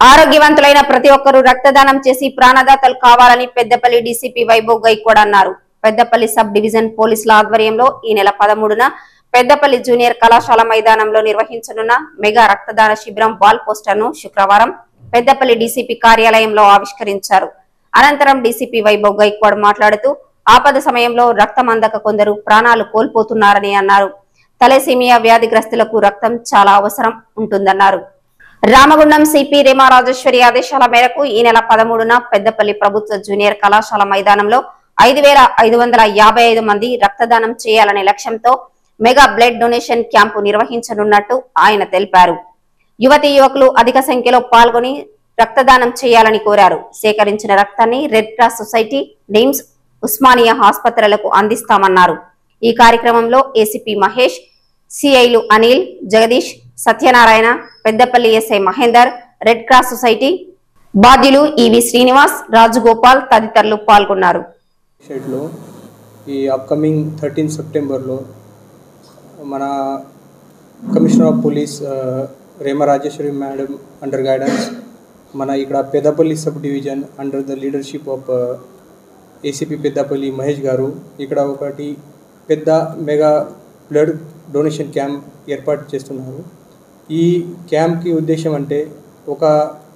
ఆరోగ్యవంతులైన ప్రతి ఒక్కరూ రక్తదానం చేసి ప్రాణదాతలు కావాలని పెద్దపల్లి డీసీపీ వైభవ్ గైక్వాడ్ అన్నారు పెద్దపల్లి సబ్ డివిజన్ పోలీసుల ఆధ్వర్యంలో ఈ నెల పదమూడున పెద్దపల్లి జూనియర్ కళాశాల మైదానంలో నిర్వహించనున్న మెగా రక్తదాన శిబిరం వాల్ పోస్టర్ ను శుక్రవారం పెద్దపల్లి డీసీపీ కార్యాలయంలో ఆవిష్కరించారు అనంతరం డీసీపీ వైభవ్ గైక్వాడ్ మాట్లాడుతూ ఆపద సమయంలో రక్తం అందక కొందరు ప్రాణాలు కోల్పోతున్నారని అన్నారు తలసీమియా వ్యాధిగ్రస్తులకు రక్తం చాలా అవసరం ఉంటుందన్నారు రామగుండం సిపి రేమా రాజేశ్వరి ఆదేశాల మేరకు ఈ నెల పదమూడున పెద్దపల్లి ప్రభుత్వ జూనియర్ కళాశాల మైదానంలో ఐదు వేల ఐదు వందల యాభై ఐదు మంది రక్తదానం చేయాలనే లక్ష్యంతో మెగా బ్లడ్ డొనేషన్ క్యాంపు నిర్వహించనున్నట్టు ఆయన తెలిపారు యువతి యువకులు అధిక సంఖ్యలో పాల్గొని రక్తదానం చేయాలని కోరారు సేకరించిన రక్తాన్ని red cross society NIMS Osmania ఆసుపత్రులకు అందిస్తామన్నారు ఈ కార్యక్రమంలో ఏసీపీ మహేష్ సిఐలు Anil Jagadish Satyanarayana Peddapalli SI Mahender red cross society బాధ్యులు ఈవి శ్రీనివాస్ రాజగోపాల్ తదితరులు పాల్గొన్నారు షెడ్లో ఈ అప్కమింగ్ థర్టీన్ సెప్టెంబర్లో మన కమిషనర్ ఆఫ్ పోలీస్ ఆ, Rema Rajeshwari madam under guidance మన ఇక్కడ Peddapalli sub division under the leadership of ACP Peddapalli Mahesh garu ఇక్కడ ఒకటి పెద్ద మెగా బ్లడ్ డొనేషన్ క్యాంప్ ఏర్పాటు చేస్తున్నారు ఈ క్యాంప్కి ఉద్దేశం అంటే ఒక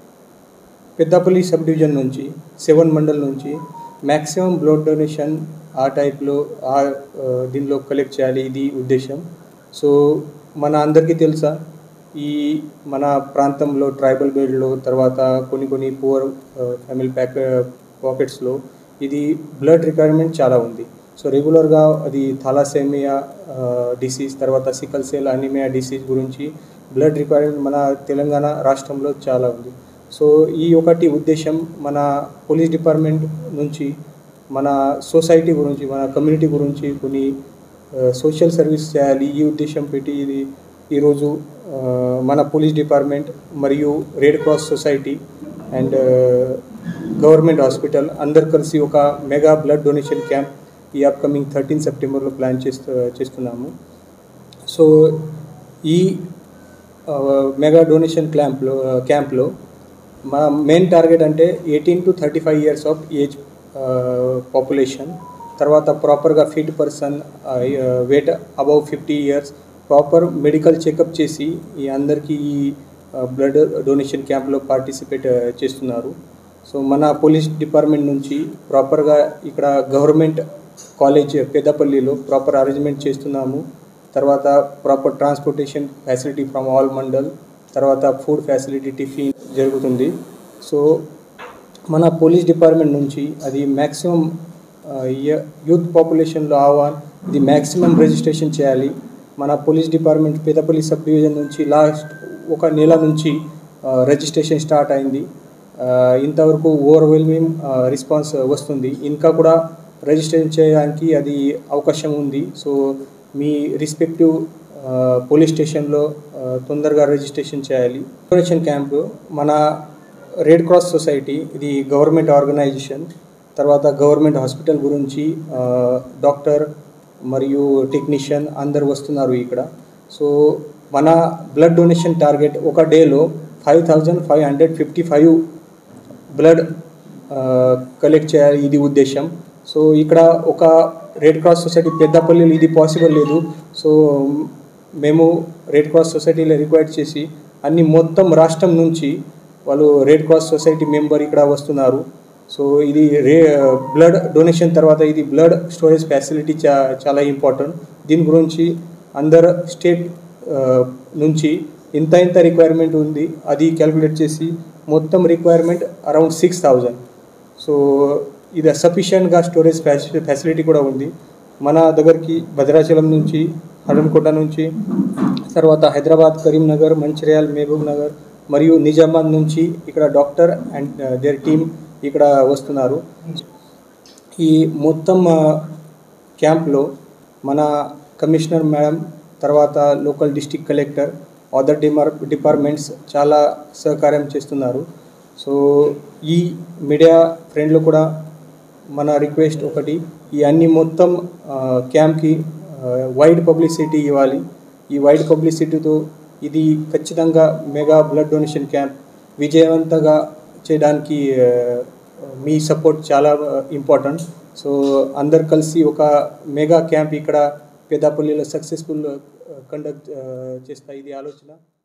పెద్దపల్లి సబ్ డివిజన్ నుంచి సెవెన్ మండల్ నుంచి మ్యాక్సిమం బ్లడ్ డొనేషన్ ఆ టైప్లో ఆ ఆ, దీనిలో కలెక్ట్ చేయాలి ఇది ఉద్దేశం సో మన అందరికీ తెలుసా ఈ మన ప్రాంతంలో ట్రైబల్ బెల్ట్లో తర్వాత కొన్ని కొన్ని పువర్ ఫ్యామిలీ ప్యాక్ పాకెట్స్లో ఇది బ్లడ్ రిక్వైర్మెంట్ చాలా ఉంది సో రెగ్యులర్గా అది థాలాసేమియా డిసీజ్ తర్వాత సికల్ సెల్ అనిమియా డిసీజ్ గురించి బ్లడ్ రిక్వైర్మెంట్ మన తెలంగాణ రాష్ట్రంలో చాలా ఉంది సో ఈ ఒకటి ఉద్దేశం మన పోలీస్ డిపార్ట్మెంట్ నుంచి మన సొసైటీ గురించి మన కమ్యూనిటీ గురించి కొన్ని సోషల్ సర్వీస్ చేయాలి ఈ ఉద్దేశం పెట్టి ఇది ఈరోజు ఆ, మన పోలీస్ డిపార్ట్మెంట్ మరియు red cross society and government hospital అందరు కలిసి ఒక మెగా బ్లడ్ డొనేషన్ క్యాంప్ ఈ అప్కమింగ్ థర్టీన్ సెప్టెంబర్లో ప్లాన్ చేస్తూ చేస్తున్నాము సో ఈ ఆ, మెగా డొనేషన్ క్యాంప్లో క్యాంప్లో మన మెయిన్ టార్గెట్ అంటే eighteen to thirty five years of age population తర్వాత ప్రాపర్గా fit person weight above fifty years proper medical checkup చేసి ఈ అందరికీ ఈ బ్లడ్ డొనేషన్ క్యాంప్లో పార్టిసిపేట్ చేస్తున్నారు సో మన పోలీస్ డిపార్ట్మెంట్ నుంచి ప్రాపర్గా ఇక్కడ గవర్నమెంట్ కాలేజ్ పెద్దపల్లిలో ప్రాపర్ అరేంజ్మెంట్ చేస్తున్నాము తర్వాత proper transportation facility from all mandal తర్వాత ఫుడ్ ఫెసిలిటీ టిఫిన్ జరుగుతుంది సో మన పోలీస్ డిపార్ట్మెంట్ నుంచి అది మ్యాక్సిమం యూత్ పాపులేషన్లో ఆహ్వాన్ ఇది మ్యాక్సిమం రిజిస్ట్రేషన్ చేయాలి మన police department Peddapalli sub division నుంచి లాస్ట్ ఒక నెల నుంచి రిజిస్ట్రేషన్ స్టార్ట్ అయింది ఆ, ఇంతవరకు ఓవర్వెల్మింగ్ రెస్పాన్స్ వస్తుంది ఇంకా కూడా రిజిస్ట్రేషన్ చేయడానికి అది అవకాశం ఉంది సో మీ రెస్పెక్టివ్ పోలీస్ స్టేషన్లో ఆ, తొందరగా రిజిస్ట్రేషన్ చేయాలి డొనేషన్ క్యాంపు మన రెడ్ క్రాస్ సొసైటీ ఇది గవర్నమెంట్ ఆర్గనైజేషన్ తర్వాత గవర్నమెంట్ హాస్పిటల్ గురించి ఆ, డాక్టర్ మరియు టెక్నీషియన్ అందరు వస్తున్నారు ఇక్కడ సో మన బ్లడ్ డొనేషన్ టార్గెట్ ఒక డేలో five thousand five hundred fifty five blood collect చేయాలి ఇది ఉద్దేశం సో ఇక్కడ ఒక రెడ్ క్రాస్ సొసైటీ పెద్దపల్లిలో ఇది పాసిబుల్ లేదు సో మేము రెడ్ క్రాస్ సొసైటీలో రిక్వైర్ చేసి అన్ని మొత్తం రాష్ట్రం నుంచి వాళ్ళు రెడ్ క్రాస్ సొసైటీ మెంబర్ ఇక్కడ వస్తున్నారు సో ఇది రే బ్లడ్ డొనేషన్ తర్వాత ఇది బ్లడ్ స్టోరేజ్ ఫెసిలిటీ చా చాలా ఇంపార్టెంట్ దీని గురించి అందరు స్టేట్ నుంచి ఇంత ఇంత రిక్వైర్మెంట్ ఉంది అది క్యాలిక్యులేట్ చేసి మొత్తం requirement around six thousand so ఇది సఫిషియెంట్గా స్టోరేజ్ ఫెసి ఫెసిలిటీ కూడా ఉంది మన దగ్గరికి భద్రాచలం నుంచి హరంకోట నుంచి తర్వాత హైదరాబాద్ కరీంనగర్ మంచిర్యాల్ మహబూబ్ నగర్ మరియు నిజామాబాద్ నుంచి ఇక్కడ డాక్టర్ అండ్ దేర్ టీమ్ ఇక్కడ వస్తున్నారు ఈ మొత్తం ఆ, క్యాంప్లో మన కమిషనర్ మేడం తర్వాత లోకల్ డిస్టిక్ కలెక్టర్ అదర్ డిమార్ డిపార్ట్మెంట్స్ చాలా సహకారం చేస్తున్నారు సో ఈ మీడియా ఫ్రెండ్లు కూడా మన రిక్వెస్ట్ ఒకటి ఈ అన్ని మొత్తం ఆ, క్యాంప్కి ఆ, వైడ్ పబ్లిసిటీ ఇవ్వాలి ఈ వైడ్ పబ్లిసిటీతో ఇది ఖచ్చితంగా మెగా బ్లడ్ డొనేషన్ క్యాంప్ విజయవంతంగా చేయడానికి ఆ, మీ సపోర్ట్ చాలా ఇంపార్టెంట్ సో అందరు కలిసి ఒక మెగా క్యాంప్ ఇక్కడ పెద్దపల్లిలో సక్సెస్ఫుల్ కండక్ట్ చేస్తా ఇది ఆలోచన